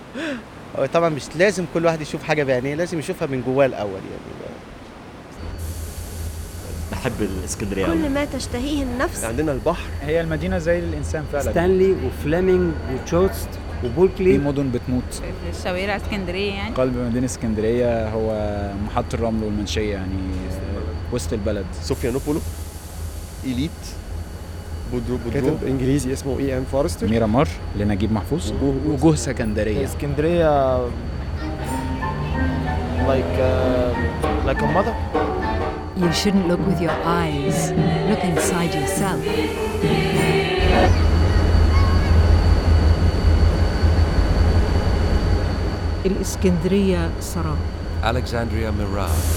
هو طبعا مش لازم كل واحد يشوف حاجه بعينيه لازم يشوفها من جواه الاول يعني بحب الاسكندريه أوي. كل ما تشتهيه النفس عندنا البحر هي المدينة زي الإنسان فعلا ستانلي وفليمنج وتشوست في وبولكلي مدن بتموت في الشوارع اسكندريه يعني قلب مدينة اسكندرية هو محط الرمل والمنشية يعني وسط البلد صوفيانوبولو إيليت بودرو بودرو كاتب انجليزي اسمه اي ام فورستر ميرامار لنجيب محفوظ وجوه سكندرية اسكندرية like uh, like a mother You shouldn't look with your eyes. Look inside yourself. الإسكندرية سراب Alexandria Mirage.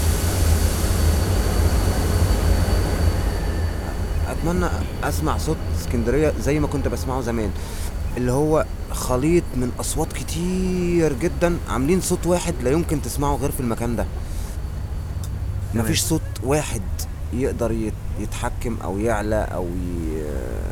اتمنى اسمع صوت اسكندريه زي ما كنت بسمعه زمان اللي هو خليط من اصوات كتير جدا عاملين صوت واحد لا يمكن تسمعه غير في المكان ده مفيش صوت واحد يقدر يت- يتحكم او يعلى او ي...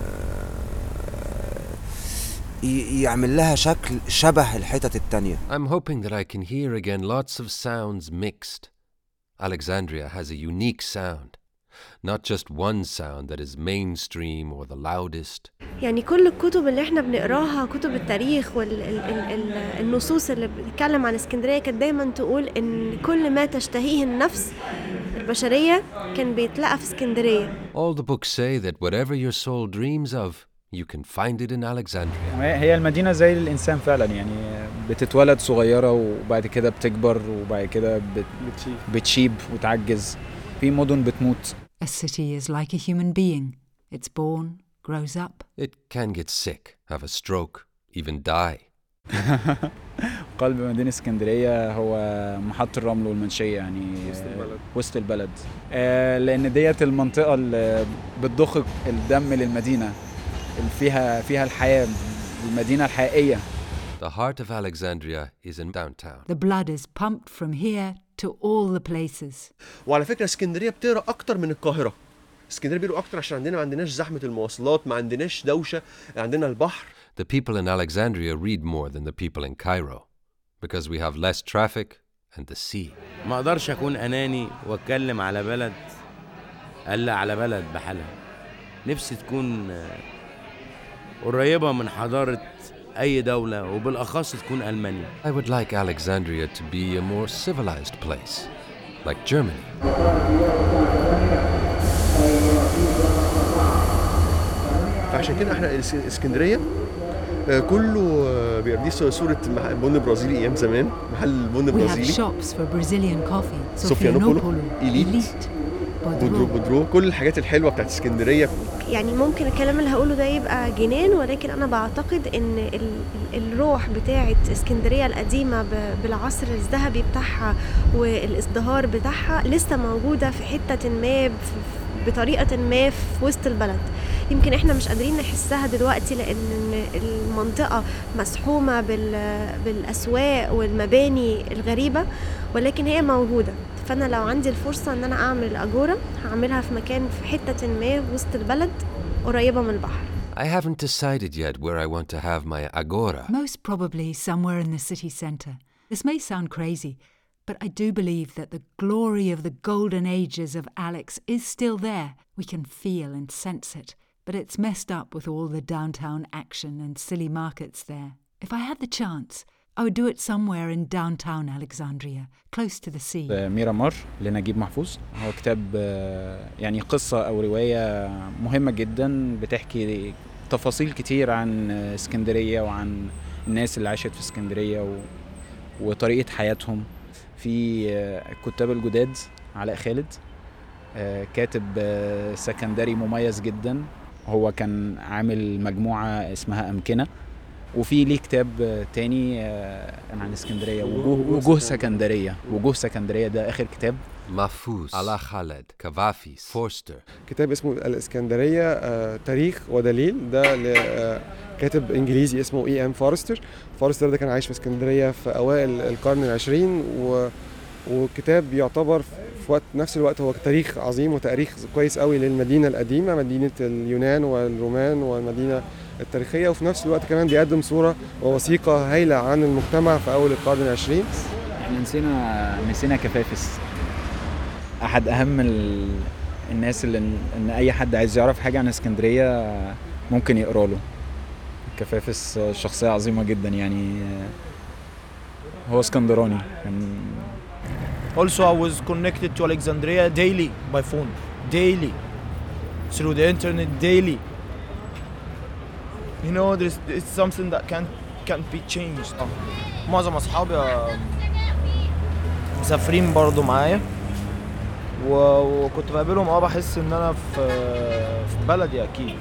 ي- يعمل لها شكل شبه الحتت التانية I'm hoping that I can hear again lots of sounds mixed. Alexandria has a unique sound, not just one sound that is mainstream or the loudest. يعني كل الكتب اللي احنا بنقراها كتب التاريخ والنصوص اللي بتتكلم عن اسكندريه كانت دايما تقول ان كل ما تشتهيه النفس البشريه كان بيتلقى في اسكندريه All the books say that whatever your soul dreams of, you can find it in Alexandria. هي المدينة زي الإنسان فعلا يعني بتتولد صغيرة وبعد كده بتكبر وبعد كده بت... بتشيب وتعجز في مدن بتموت A city is like a human being. It's born, grows up. It can get sick, have a stroke, even die. قلب مدينة اسكندرية هو محط الرمل والمنشية يعني وسط البلد وسط البلد آه لأن ديت المنطقة اللي بتضخ الدم للمدينة اللي فيها فيها الحياة المدينة الحقيقية The heart of Alexandria is in downtown. The blood is pumped from here to all the places. وعلى فكره اسكندريه بتقرا اكتر من القاهره اسكندريه بيقروا اكتر عشان عندنا ما عندناش زحمه المواصلات ما عندناش دوشه عندنا البحر The people in Alexandria read more than the people in Cairo because we have less traffic and the sea. ما اقدرش اكون اناني واتكلم على بلد الا على بلد بحالها نفسي تكون آه، قريبة من حضارة أي دولة وبالأخص تكون ألمانيا I would like Alexandria to be a more civilized place, like Germany. فعشان كده احنا الاس- اسكندريه آه، كله آه، بيبقى دي صوره مح- بن برازيلي ايام زمان محل بن We have برازيلي shops for Brazilian coffee. صوفيانوبولو Sofianopolo, إيليت Elite, بودرو Bodrum. بودرو كل الحاجات الحلوه بتاعت اسكندريه يعني ممكن الكلام اللي هقوله ده يبقى جنان ولكن انا بعتقد ان ال- ال- الروح بتاعه اسكندريه القديمه ب- بالعصر الذهبي بتاعها والازدهار بتاعها لسه موجوده في حته ما ب- بطريقه ما في وسط البلد يمكن احنا مش قادرين نحسها دلوقتي لان المنطقه مسحومه بال- بالاسواق والمباني الغريبه ولكن هي موجوده فانا لو عندي الفرصه ان انا اعمل اجوره هعملها في مكان في حته ما وسط البلد قريبه من البحر I haven't decided yet where I want to have my agora. Most probably somewhere in the city centre. This may sound crazy, but I do believe that the glory of the golden ages of Alex is still there. We can feel and sense it, but it's messed up with all the downtown action and silly markets there. If I had the chance, I would do it somewhere in downtown Alexandria, close to the sea. ميرامار لنجيب محفوظ هو كتاب آه، يعني قصة أو رواية مهمة جدا بتحكي تفاصيل كتير عن آه، اسكندرية وعن الناس اللي عاشت في اسكندرية و... وطريقة حياتهم في آه، الكتاب الجداد علاء خالد آه، كاتب آه، سكندري مميز جدا هو كان عامل مجموعة اسمها أمكنة وفي ليه كتاب آه، تاني آه، عن اسكندرية وجوه, وجوه سكندرية وجوه سكندرية ده آخر كتاب Mahfouz, Ala Khaled, Kavafis, Forster. كتاب اسمه الاسكندريه آه، تاريخ ودليل ده لكاتب انجليزي اسمه اي ام فورستر فورستر ده كان عايش في اسكندريه في اوائل القرن العشرين و وكتاب يعتبر في وقت نفس الوقت هو تاريخ عظيم وتاريخ كويس قوي للمدينه القديمه مدينه اليونان والرومان والمدينه التاريخيه وفي نفس الوقت كمان بيقدم صوره ووثيقه هايله عن المجتمع في اول القرن العشرين احنا نسينا نسينا كفافس احد اهم ال... الناس اللي ان اي حد عايز يعرف حاجه عن اسكندريه ممكن يقرا له كفافس شخصيه عظيمه جدا يعني هو اسكندراني كان Also, I was connected to Alexandria daily by phone, daily, through the internet, daily. You know, there's it's something that can't can't be changed. معظم اصحابي آه، مسافرين برضو معايا و- وكنت بقابلهم اه بحس ان انا في في بلدي اكيد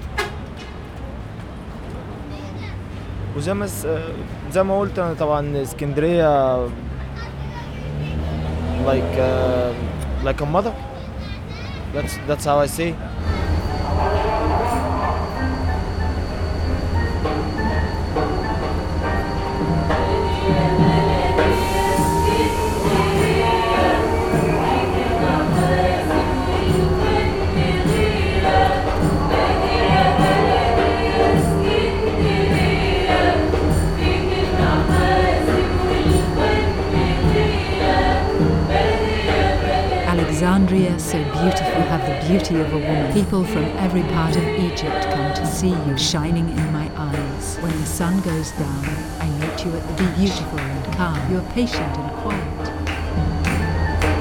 وزي ما س- زي ما قلت انا طبعا اسكندريه like uh, like a mother that's that's how I say Alexandria, so beautiful, have the beauty of a woman. People from every part of Egypt come to see you shining in my eyes. When the sun goes down, I meet you at the be beautiful and calm. You are patient and quiet.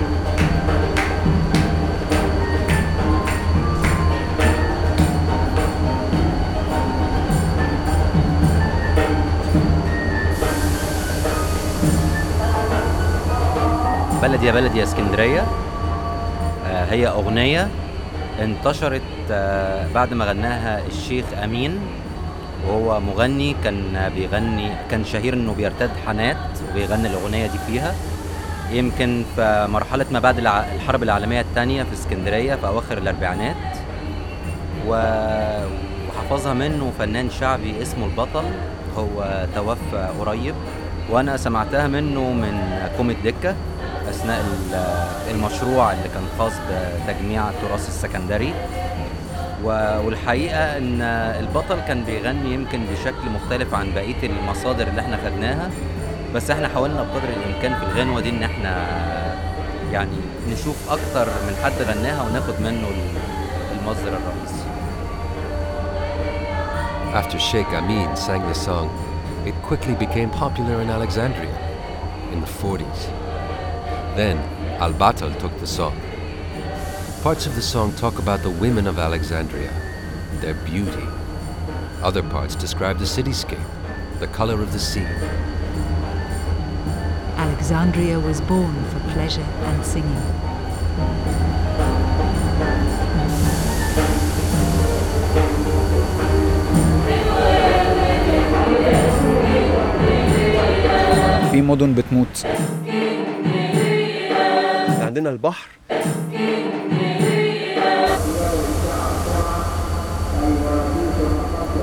بلدي يا بلدي يا اسكندرية آه، هي أغنية انتشرت آه، بعد ما غناها الشيخ أمين وهو مغني كان بيغني كان شهير انه بيرتد حانات وبيغني الأغنية دي فيها يمكن في مرحلة ما بعد الع- الحرب العالمية الثانية في اسكندرية في أواخر الأربعينات و- وحفظها منه فنان شعبي اسمه البطل هو توفى قريب وانا سمعتها منه من كوميد دكة اثناء ال- المشروع اللي كان خاص بتجميع التراث السكندري و- والحقيقة ان البطل كان بيغني يمكن بشكل مختلف عن بقية المصادر اللي احنا خدناها بس احنا حاولنا بقدر الامكان في الغنوة دي ان احنا يعني نشوف اكتر من حد غناها وناخد منه ال- المصدر الرئيسي After Sheikh Amin sang the song, it quickly became popular in Alexandria in the 40s. Then Al Batal took the song. Parts of the song talk about the women of Alexandria, their beauty. Other parts describe the cityscape, the color of the sea. Alexandria was born for pleasure and singing. في مدن بتموت عندنا البحر